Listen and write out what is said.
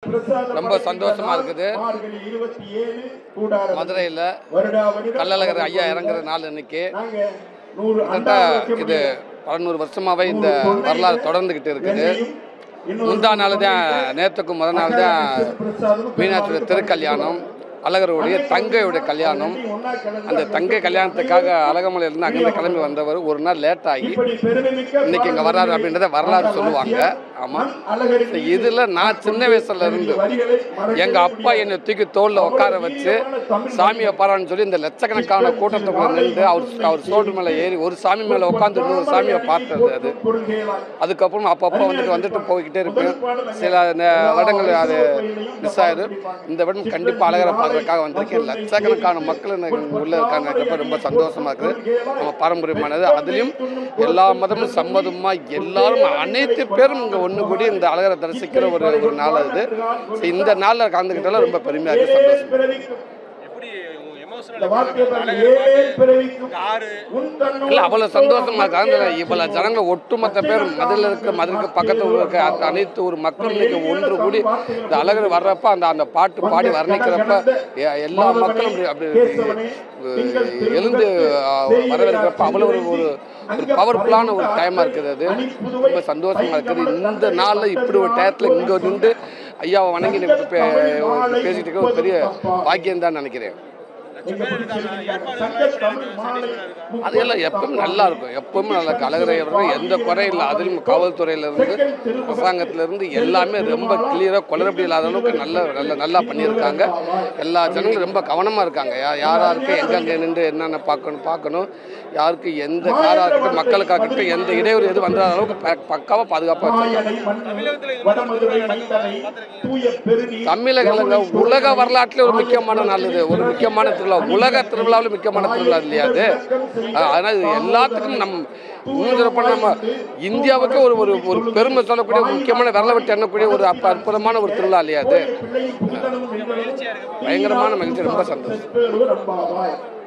ரொம்ப சந்தோஷமா இருக்குது மதுரையில் கள்ளழகர் ஐயா இறங்குற நாள் இன்னைக்கு கிட்டத்தட்ட இது பதினோரு வருஷமாவே இந்த வரலாறு தொடர்ந்துக்கிட்டு இருக்குது முந்தா நாள் தான் நேற்றுக்கு முதல் நாள் தான் மீனாட்சியோட திருக்கல்யாணம் அழகருடைய தங்கையுடைய கல்யாணம் அந்த தங்கை கல்யாணத்துக்காக அழகமலையிலேருந்து அங்கேருந்து கிளம்பி வந்தவர் ஒரு நாள் லேட் ஆகி இன்னைக்கு இங்கே வர்றாரு அப்படின்றத வரலாறு சொல்லுவாங்க ஆமாம் இதில் நான் சின்ன வயசுல இருந்து எங்கள் அப்பா என்னை தூக்கி தோளில் உட்கார வச்சு சாமியை பாரான்னு சொல்லி இந்த லட்சக்கணக்கான கூட்டத்துக்குள்ள நின்று அவர் அவர் சோல்டர் மேலே ஏறி ஒரு சாமி மேலே உட்காந்து இன்னொரு சாமியை பார்த்தது அது அதுக்கப்புறம் அப்பப்போ வந்துட்டு வந்துட்டு போய்கிட்டே இருப்பேன் சில நே- வருடங்கள் அது மிஸ் ஆயிரு இந்த வருடம் கண்டிப்பாக அழகரை பார்க்கறதுக்காக வந்திருக்கேன் லட்சக்கணக்கான மக்கள் எனக்கு உள்ள இருக்காங்க ரொம்ப சந்தோஷமா இருக்குது நம்ம பாரம்பரியமானது அதுலேயும் எல்லா மதமும் சம்மதமாக எல்லாரும் அனைத்து பேரும் இங்கே ஒன்று கூடி இந்த அழகரை தரிசிக்கிற ஒரு ஒரு நாள் அது So, இந்த நாளில் கலந்துக்கிட்டாலும் ரொம்ப பெருமையாக இருக்குது சந்தோஷம் எப்படி எமோஷனல் காரு இல்லை அவ்வளோ சந்தோஷமா இருக்காங்க இவ்வளோ ஜனங்கள் ஒட்டுமொத்த பேர் மதுரையில் இருக்க மதுரைக்கு பக்கத்தில் இருக்க அத்த- அனைத்து ஒரு மக்கள் இன்னைக்கு ஒன்று கூடி இந்த அழகர் வர்றப்ப அந்த அந்த பாட்டு பாடி வர்ணிக்கிறப்ப எ- எல்லா மக்களும் அப்படி அப்படி அஹ், எழுந்து அஹ், வரவேற்கிறப்ப அவ்வளோ ஒரு ஒரு ஒரு பவர்ஃபுல்லான ஒரு டைமாக இருக்குது அது ரொம்ப சந்தோஷமா இருக்குது இந்த நாளில் இப்படி ஒரு டயத்தில் இங்கே நின்று ஐயாவை வணங்கி நீ பே- பேசிட்டு இருக்க ஒரு பெரிய பாக்கியம் தான் நினைக்கிறேன் அதெல்லாம் எப்பவும் நல்லா இருக்கும் எப்பவுமே நல்லா கலகரை எந்த குறையும் இல்லை அதிலும் காவல்துறையிலேருந்து அரசாங்கத்திலேருந்து எல்லாமே ரொம்ப கிளியராக குளறுபடி இல்லாத அளவுக்கு நல்ல நல்ல நல்லா பண்ணியிருக்காங்க எல்லா ஜனங்களும் ரொம்ப கவனமாக இருக்காங்க யா யார் யாருக்கு எங்கெங்கே நின்று என்னென்ன பார்க்கணும் பார்க்கணும் யாருக்கு எந்த காராக இருக்கட்டும் மக்களுக்காக இருக்கட்டும் எந்த இடையூறு எது வந்த அளவுக்கு ப- பக்காவா பாதுகாப்பாக வச்சிருக்காங்க தமிழகங்க உலக வரலாற்றில் ஒரு முக்கியமான நாள் இது ஒரு முக்கியமான திருவிழா உலக திருவிழாவில் முக்கியமான திருவிழா இல்லையா அது அஹ் அதனால இது எல்லாத்துக்கும் நம் இன்னும் சொல்லப்போனால் நம்ம இந்தியாவுக்கு ஒரு ஒரு ஒரு பெருமை சொல்லக்கூடிய ஒரு முக்கியமான விரல விட்டு எண்ணக்கூடிய ஒரு அப்ப அற்புதமான ஒரு திருவிழா இல்லையா அது பயங்கரமான மகிழ்ச்சி ரொம்ப சந்தோஷம்